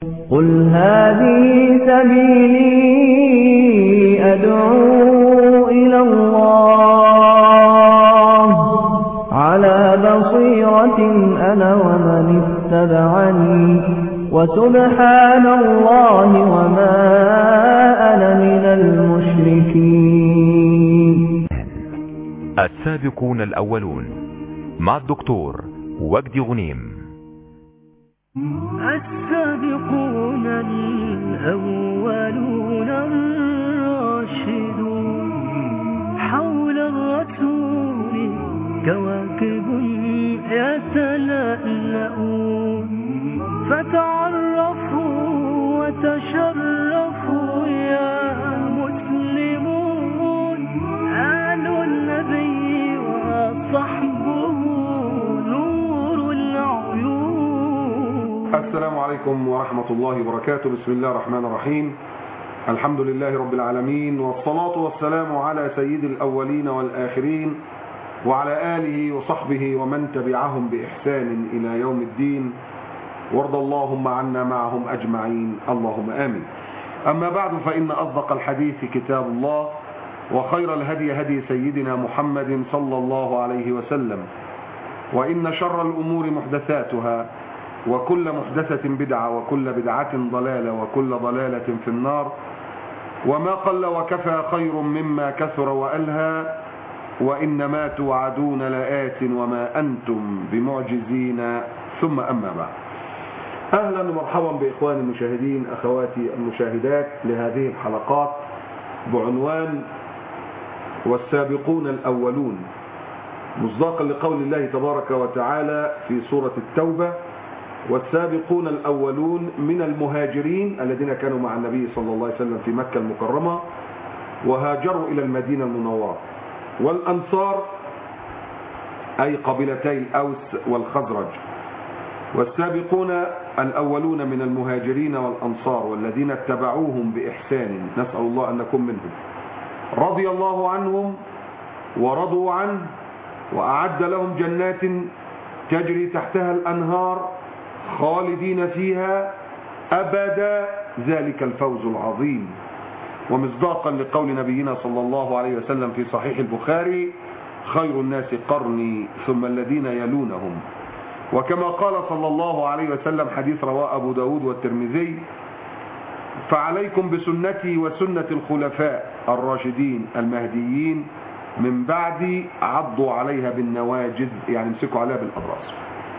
قل هذه سبيلي أدعو إلى الله على بصيرة أنا ومن اتبعني وسبحان الله وما أنا من المشركين السابقون الأولون مع الدكتور وجدي غنيم السابقون الأولون الراشدون حول الرسول كواكب يتلألؤون فتعرفوا وتشرفوا يا مسلمون آل النبي وصحبه نور العيون السلام عليكم ورحمة الله وبركاته بسم الله الرحمن الرحيم الحمد لله رب العالمين والصلاة والسلام على سيد الأولين والآخرين وعلى آله وصحبه ومن تبعهم بإحسان إلى يوم الدين وارض اللهم عنا معهم أجمعين اللهم آمين أما بعد فإن أصدق الحديث كتاب الله وخير الهدي هدي سيدنا محمد صلى الله عليه وسلم وإن شر الأمور محدثاتها وكل محدثة بدعة وكل بدعة ضلالة وكل ضلالة في النار وما قل وكفى خير مما كثر وألهى وإنما توعدون لآت وما أنتم بمعجزين ثم أما بعد أهلا ومرحبا بإخواني المشاهدين أخواتي المشاهدات لهذه الحلقات بعنوان والسابقون الأولون مصداقا لقول الله تبارك وتعالى في سورة التوبة والسابقون الأولون من المهاجرين الذين كانوا مع النبي صلى الله عليه وسلم في مكة المكرمة وهاجروا إلى المدينة المنورة والأنصار أي قبيلتي الأوس والخزرج والسابقون الأولون من المهاجرين والأنصار والذين اتبعوهم بإحسان نسأل الله أن نكون منهم رضي الله عنهم ورضوا عنه وأعد لهم جنات تجري تحتها الأنهار خالدين فيها أبدا ذلك الفوز العظيم ومصداقا لقول نبينا صلى الله عليه وسلم في صحيح البخاري خير الناس قرني ثم الذين يلونهم وكما قال صلى الله عليه وسلم حديث رواه أبو داود والترمذي فعليكم بسنتي وسنة الخلفاء الراشدين المهديين من بعدي عضوا عليها بالنواجذ يعني امسكوا عليها بالأبراس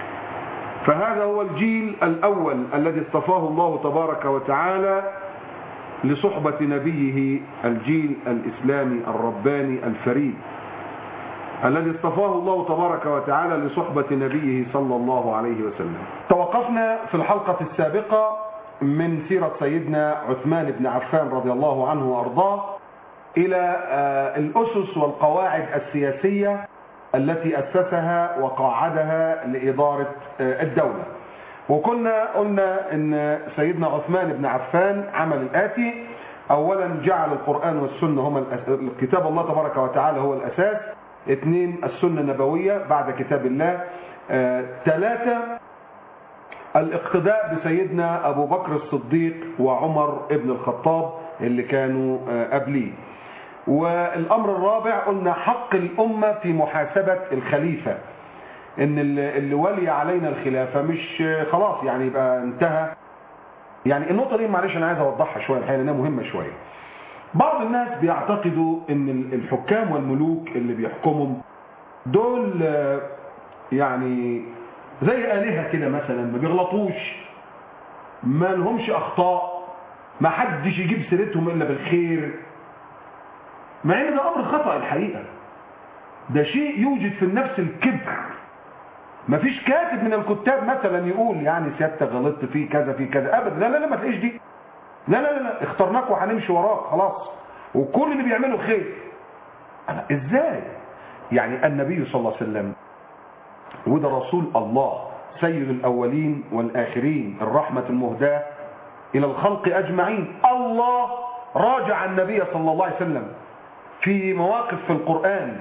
فهذا هو الجيل الأول الذي اصطفاه الله تبارك وتعالى لصحبة نبيه الجيل الإسلامي الرباني الفريد الذي اصطفاه الله تبارك وتعالى لصحبة نبيه صلى الله عليه وسلم توقفنا في الحلقة السابقة من سيرة سيدنا عثمان بن عفان رضي الله عنه وأرضاه إلى الأسس والقواعد السياسية التي أسسها وقاعدها لإدارة الدولة وكنا قلنا ان سيدنا عثمان بن عفان عمل الآتي اولا جعل القرآن والسنة هما كتاب الله تبارك وتعالى هو الأساس اثنين السنة النبوية بعد كتاب الله ثلاثة الاقتداء بسيدنا أبو بكر الصديق وعمر ابن الخطاب اللي كانوا قبليه والأمر الرابع قلنا حق الأمة في محاسبة الخليفة ان اللي ولي علينا الخلافة مش خلاص يعني يبقى انتهى يعني النقطة دي معلش انا عايز اوضحها شوية الحقيقة لانها مهمة شوية بعض الناس بيعتقدوا ان الحكام والملوك اللي بيحكمهم دول يعني زي آلهة كده مثلا ما بيغلطوش ما لهمش اخطاء ما حدش يجيب سيرتهم الا بالخير مع ان ده امر خطأ الحقيقة ده شيء يوجد في النفس الكبر مفيش كاتب من الكتاب مثلا يقول يعني سيادتك غلطت فيه كذا في كذا ابدا لا لا لا ما تلاقيش دي لا لا لا اخترناك وهنمشي وراك خلاص وكل اللي بيعمله خير أنا ازاي يعني النبي صلى الله عليه وسلم وده رسول الله سيد الاولين والاخرين الرحمه المهداه الى الخلق اجمعين الله راجع النبي صلى الله عليه وسلم في مواقف في القران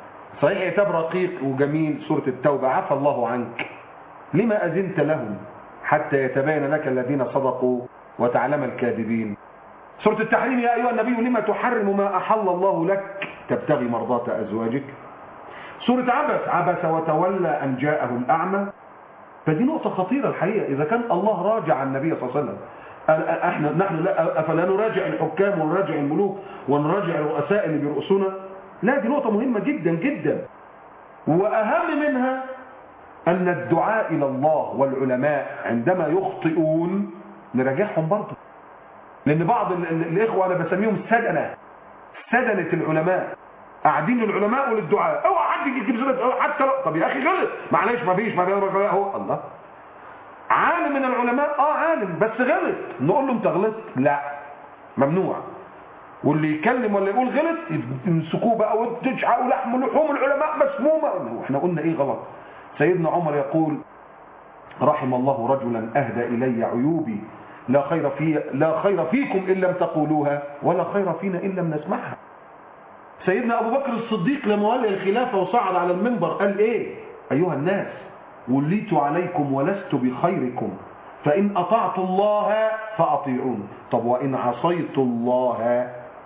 صحيح كتاب رقيق وجميل سورة التوبة عفى الله عنك لما أذنت لهم حتى يتبين لك الذين صدقوا وتعلم الكاذبين سورة التحريم يا أيها النبي لما تحرم ما أحل الله لك تبتغي مرضات أزواجك سورة عبس عبس وتولى أن جاءه الأعمى فدي نقطة خطيرة الحقيقة إذا كان الله راجع النبي صلى الله عليه وسلم احنا نحن لا افلا نراجع الحكام ونراجع الملوك ونراجع الرؤساء اللي بيرؤسونا لا دي نقطة مهمة جدا جدا واهم منها ان الدعاء الى الله والعلماء عندما يخطئون نراجعهم برضه لان بعض ال- ال- الاخوة انا بسميهم سدنة سدنة العلماء قاعدين للعلماء وللدعاء اوعى حد يجي يجيب سيرة أوعى حتى لو- طب يا اخي غلط معلش ما فيش ما فيش اهو الله عالم من العلماء اه عالم بس غلط نقول له انت غلطت لا ممنوع واللي يتكلم ولا يقول غلط يمسكوه بقى وتجعوا لحم لحوم العلماء مسمومه احنا قلنا ايه غلط سيدنا عمر يقول رحم الله رجلا اهدى الي عيوبي لا خير في لا خير فيكم ان لم تقولوها ولا خير فينا ان لم نسمعها سيدنا ابو بكر الصديق لما ولي الخلافه وصعد على المنبر قال ايه ايها الناس وليت عليكم ولست بخيركم فإن أطعت الله فأطيعون طب وإن عصيت الله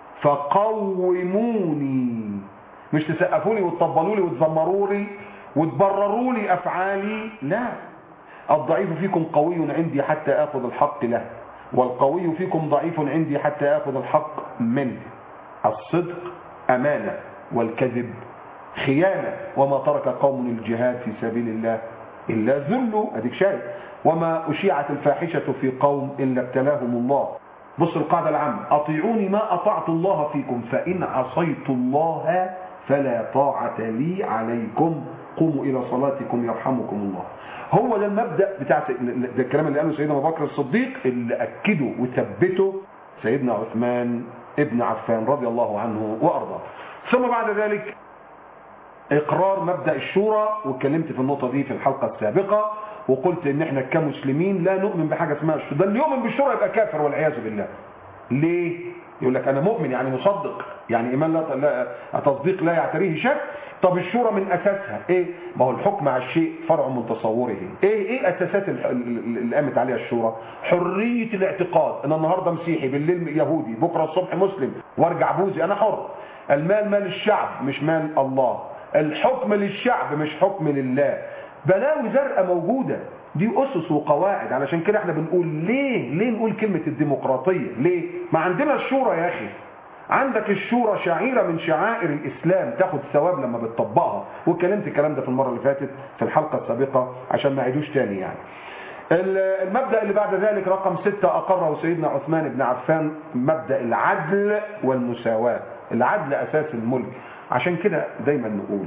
فقوموني مش تسقفوا لي وتطبلوا لي وتزمروا لي وتبرروا لي أفعالي لا الضعيف فيكم قوي عندي حتى آخذ الحق له والقوي فيكم ضعيف عندي حتى آخذ الحق منه الصدق أمانة والكذب خيانة وما ترك قوم الجهاد في سبيل الله إلا ذلوا أديك شايف وما أشيعت الفاحشة في قوم إلا ابتلاهم الله بص القاعدة العامة أطيعوني ما أطعت الله فيكم فإن عصيت الله فلا طاعة لي عليكم قوموا إلى صلاتكم يرحمكم الله هو ده المبدأ بتاع س- ده الكلام اللي قاله سيدنا أبو بكر الصديق اللي أكده وثبته سيدنا عثمان ابن عفان رضي الله عنه وأرضاه ثم بعد ذلك اقرار مبدأ الشورى واتكلمت في النقطة دي في الحلقة السابقة وقلت ان احنا كمسلمين لا نؤمن بحاجة اسمها الشورى ده اللي يؤمن بالشورى يبقى كافر والعياذ بالله ليه يقول لك انا مؤمن يعني مصدق يعني ايمان لا, لا تصديق لا يعتريه شك طب الشورى من اساسها ايه ما هو الحكم على الشيء فرع من تصوره ايه ايه اساسات ال- ال- اللي قامت عليها الشورى حريه الاعتقاد انا النهارده مسيحي بالليل يهودي بكره الصبح مسلم وارجع بوذي انا حر المال مال الشعب مش مال الله الحكم للشعب مش حكم لله بلاوي زرقاء موجودة دي أسس وقواعد علشان كده احنا بنقول ليه ليه نقول كلمة الديمقراطية ليه ما عندنا الشورى يا أخي عندك الشورى شعيرة من شعائر الإسلام تاخد ثواب لما بتطبقها واتكلمت الكلام ده في المرة اللي فاتت في الحلقة السابقة عشان ما عيدوش تاني يعني ال- المبدأ اللي بعد ذلك رقم ستة أقره سيدنا عثمان بن عفان مبدأ العدل والمساواة العدل أساس الملك عشان كده دايما نقول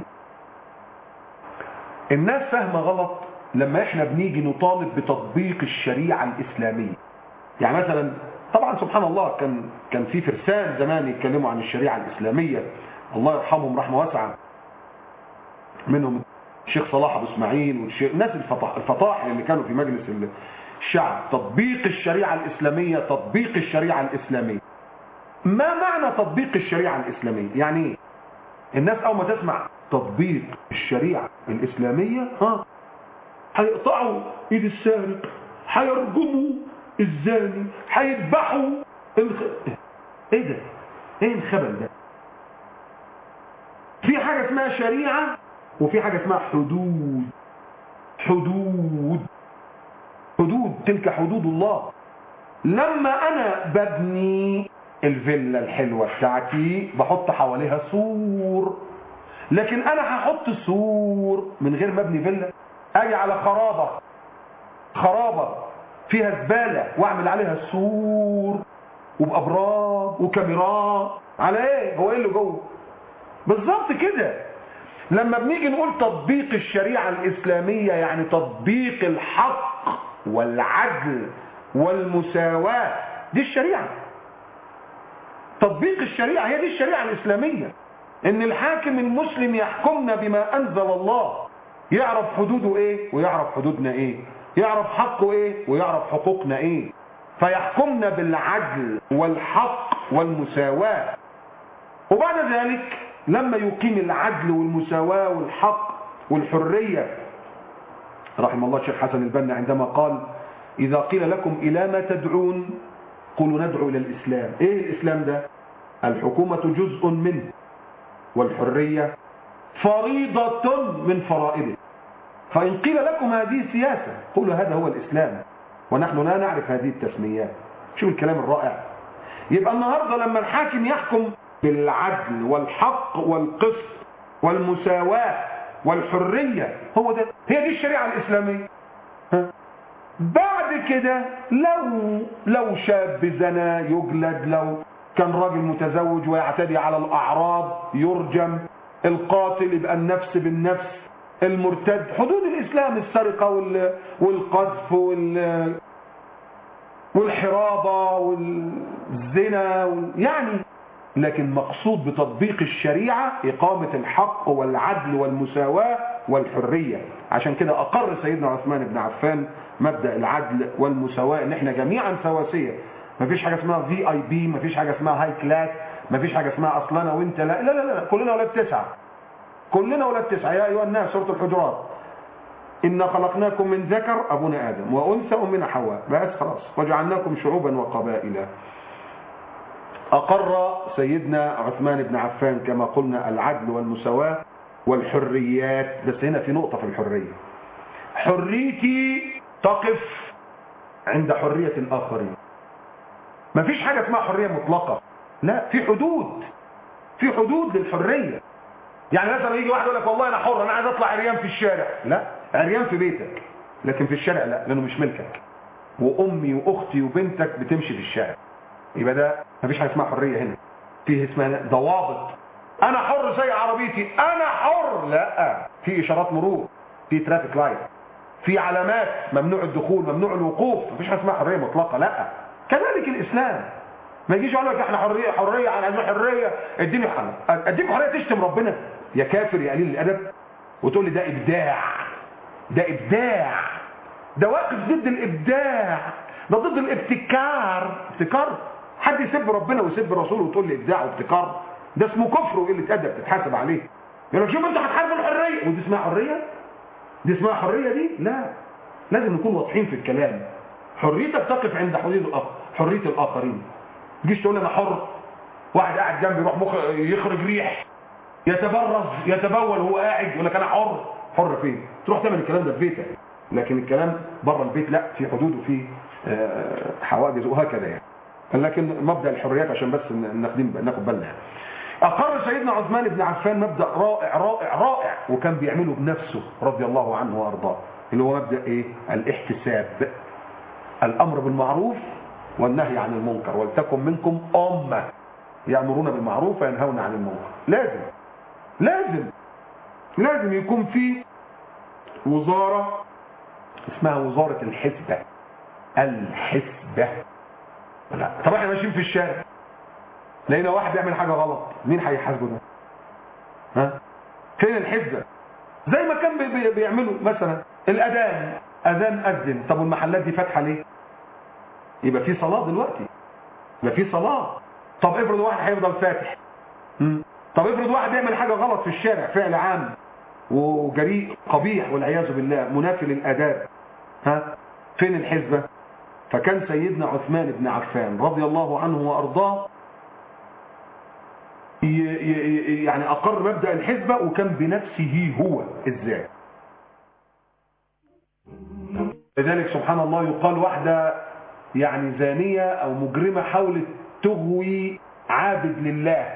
الناس فاهمة غلط لما احنا بنيجي نطالب بتطبيق الشريعة الإسلامية يعني مثلا طبعا سبحان الله كان كان في فرسان زمان يتكلموا عن الشريعة الإسلامية الله يرحمهم رحمة واسعة منهم الشيخ صلاح ابو اسماعيل والشيخ الناس الفطاح الفطاحل اللي كانوا في مجلس الشعب تطبيق الشريعة الإسلامية تطبيق الشريعة الإسلامية ما معنى تطبيق الشريعة الإسلامية يعني ايه الناس أول ما تسمع تطبيق الشريعة الإسلامية ها هيقطعوا ايد السارق هيرجموا الزاني هيذبحوا الخ... ايه ده ايه الخبل ده في حاجة اسمها شريعة وفي حاجة اسمها حدود حدود حدود تلك حدود الله لما انا ببني الفيلا الحلوة بتاعتي بحط حواليها سور لكن انا هحط سور من غير ما ابني فيلا اجي على خرابة خرابة فيها زبالة واعمل عليها سور وبأبراج وكاميرات على ايه هو ايه اللي جوه بالظبط كده لما بنيجي نقول تطبيق الشريعة الإسلامية يعني تطبيق الحق والعدل والمساواة دي الشريعة تطبيق الشريعة هي دي الشريعة الإسلامية إن الحاكم المسلم يحكمنا بما أنزل الله يعرف حدوده إيه ويعرف حدودنا إيه يعرف حقه إيه ويعرف حقوقنا إيه فيحكمنا بالعدل والحق والمساواة وبعد ذلك لما يقيم العدل والمساواة والحق والحرية رحم الله الشيخ حسن البنا عندما قال إذا قيل لكم إلى ما تدعون قولوا ندعو إلى الإسلام إيه الإسلام ده الحكومة جزء منه والحرية فريضة من فرائضه فإن قيل لكم هذه سياسة قولوا هذا هو الإسلام ونحن لا نعرف هذه التسميات شوف الكلام الرائع يبقى النهاردة لما الحاكم يحكم بالعدل والحق والقسط والمساواة والحرية هو ده هي دي الشريعة الإسلامية ها؟ بعد كده لو لو شاب زنا يجلد لو كان راجل متزوج ويعتدي على الأعراض يرجم القاتل يبقى النفس بالنفس المرتد حدود الإسلام السرقة وال- والقذف وال والحرابة والزنا وال... يعني لكن مقصود بتطبيق الشريعة إقامة الحق والعدل والمساواة والحرية عشان كده أقر سيدنا عثمان بن عفان مبدأ العدل والمساواة إن إحنا جميعا سواسية مفيش حاجة اسمها في اي بي مفيش حاجة اسمها هاي كلاس مفيش حاجة اسمها أصلنا وإنت لا لا لا, لا. كلنا ولاد تسعة كلنا ولاد تسعة يا أيها الناس سورة الحجرات إن خلقناكم من ذكر أبونا آدم وأنثى أمنا حواء بس خلاص وجعلناكم شعوبا وقبائل أقر سيدنا عثمان بن عفان كما قلنا العدل والمساواة والحريات بس هنا في نقطة في الحرية حريتي تقف عند حرية الآخرين مفيش حاجة اسمها حرية مطلقة لا في حدود في حدود للحرية يعني مثلا يجي واحد يقول لك والله انا حر انا عايز اطلع عريان في الشارع لا عريان في بيتك لكن في الشارع لا لانه مش ملكك وامي واختي وبنتك بتمشي في الشارع يبقى ده مفيش حاجه اسمها حريه هنا فيه اسمها ضوابط انا حر زي عربيتي انا حر لا في اشارات مرور في ترافيك لايت في علامات ممنوع الدخول ممنوع الوقوف مفيش حاجه اسمها حريه مطلقه لا كذلك الاسلام ما يجيش يقول لك احنا حريه حريه انا عايز حريه اديني حريه اديك حريه تشتم ربنا يا كافر يا قليل الادب وتقول لي ده ابداع ده ابداع ده واقف ضد الابداع ده ضد الابتكار ابتكار حد يسب ربنا ويسب رسوله وتقول لي ابداع وابتكار ده اسمه كفر وقله ادب تتحاسب عليه يقول لك شوف انت هتحارب الحريه ودي اسمها حريه دي اسمها حريه دي لا لازم نكون واضحين في الكلام حريتك تقف عند حدود الآخر حريه الاخرين تجيش تقول لي انا حر واحد قاعد جنبي يروح مخ يخرج ريح يتبرز يتبول وهو قاعد يقول لك انا حر حر فين تروح تعمل الكلام ده في بيتك لكن الكلام بره البيت لا في حدود وفي آه، حوادث وهكذا يعني لكن مبدا الحريات عشان بس ناخدين ناخد بالنا يعني. اقر سيدنا عثمان بن عفان مبدا رائع رائع رائع وكان بيعمله بنفسه رضي الله عنه وارضاه اللي هو مبدا ايه الاحتساب الامر بالمعروف والنهي عن المنكر ولتكن منكم امه يامرون بالمعروف وينهون عن المنكر لازم لازم لازم يكون في وزاره اسمها وزاره الحسبه الحسبه لا طب احنا ماشيين في الشارع لقينا واحد بيعمل حاجه غلط مين هيحاسبه ده ها فين الحسبه زي ما كان بي- بي- بيعملوا مثلا الاذان اذان اذن طب والمحلات دي فاتحه ليه يبقى في صلاه دلوقتي يبقى في صلاه طب افرض واحد هيفضل فاتح مم. طب افرض واحد بيعمل حاجه غلط في الشارع فعل عام وجريء قبيح والعياذ بالله منافي للاداب ها فين الحسبه فكان سيدنا عثمان بن عفان رضي الله عنه وارضاه ي- ي- ي- يعني اقر مبدا الحسبه وكان بنفسه هو ازاي لذلك سبحان الله يقال واحده يعني زانيه او مجرمه حاولت تغوي عابد لله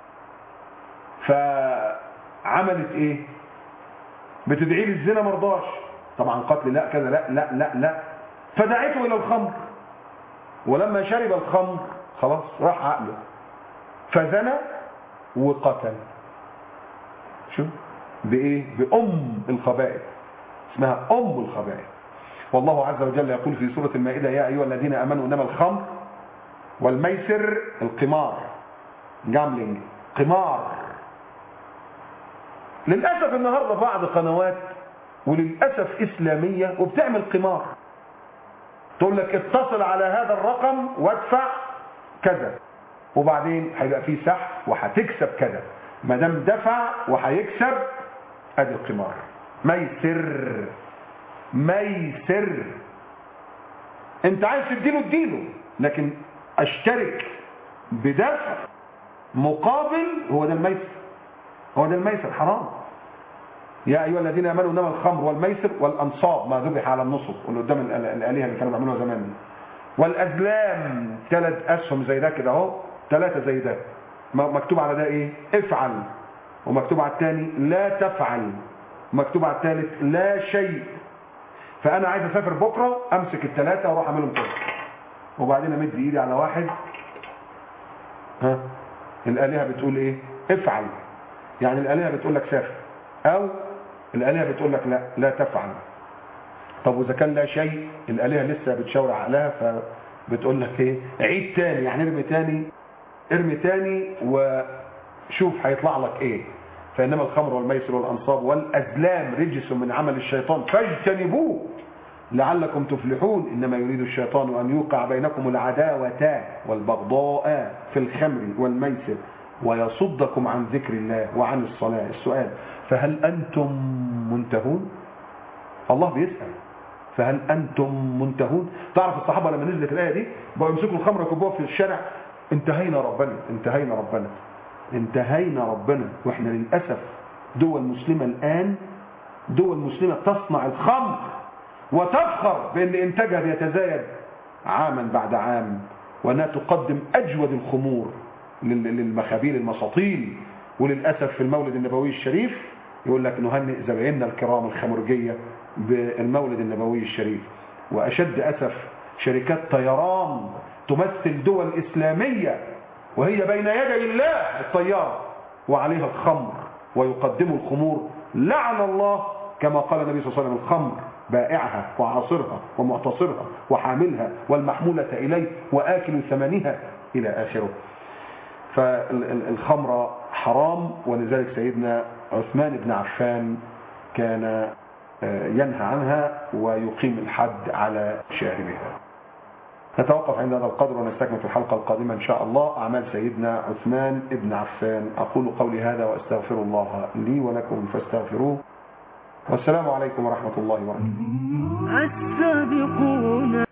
فعملت ايه بتدعي لي الزنا مرضاش طبعا قتل لا كذا لا لا لا لا فدعته الى الخمر ولما شرب الخمر خلاص راح عقله فزنى وقتل شو بايه بام الخبائث اسمها ام الخبائث والله عز وجل يقول في سوره المائده يا ايها الذين امنوا انما الخمر والميسر القمار جاملينج قمار للاسف النهارده بعض قنوات وللاسف اسلاميه وبتعمل قمار تقول لك اتصل على هذا الرقم وادفع كذا وبعدين هيبقى فيه سحب وهتكسب كذا ما دام دفع وهيكسب ادي القمار ميسر ميسر انت عايز تديله اديله لكن اشترك بدفع مقابل هو ده الميسر هو ده الميسر حرام يا ايها الذين امنوا انما الخمر والميسر والانصاب ما ذبح على النصب واللي قدام ال- ال- الالهه اللي كانوا بيعملوها زمان دي. والازلام ثلاث اسهم زي ده كده اهو ثلاثه زي ده م- مكتوب على ده ايه افعل ومكتوب على الثاني لا تفعل مكتوب على الثالث لا شيء فانا عايز اسافر بكره امسك الثلاثه واروح اعملهم كده وبعدين امد ايدي على واحد ها الالهه بتقول ايه افعل يعني الالهه بتقول لك سافر او الالهه بتقول لك لا لا تفعل طب واذا كان لا شيء الالهه لسه بتشاور عقلها فبتقول لك ايه عيد تاني يعني ارمي تاني ارمي تاني وشوف هيطلع لك ايه فانما الخمر والميسر والانصاب والازلام رجس من عمل الشيطان فاجتنبوه لعلكم تفلحون انما يريد الشيطان ان يوقع بينكم العداوه والبغضاء في الخمر والميسر ويصدكم عن ذكر الله وعن الصلاه السؤال فهل انتم منتهون الله بيسال فهل انتم منتهون تعرف الصحابه لما نزلت الايه دي بقوا يمسكوا الخمر يكبوها في الشارع انتهينا ربنا انتهينا ربنا انتهينا ربنا واحنا للاسف دول مسلمه الان دول مسلمه تصنع الخمر وتفخر بان انتاجها بيتزايد عاما بعد عام وانها تقدم اجود الخمور لل- للمخابيل المساطيل وللاسف في المولد النبوي الشريف يقول لك نهنئ زبائننا الكرام الخمرجيه بالمولد النبوي الشريف واشد اسف شركات طيران تمثل دول اسلاميه وهي بين يدي الله الطياره وعليها الخمر ويقدم الخمور لعن الله كما قال النبي صلى الله عليه وسلم الخمر بائعها وعاصرها ومعتصرها وحاملها والمحمولة إليه وآكل ثمنها إلى آخره فالخمر حرام ولذلك سيدنا عثمان بن عفان كان آه، ينهى عنها ويقيم الحد على شاربها نتوقف عند هذا القدر ونستكمل في الحلقة القادمة إن شاء الله أعمال سيدنا عثمان بن عفان أقول قولي هذا وأستغفر الله لي ولكم فاستغفروه والسلام عليكم ورحمة الله وبركاته السابقون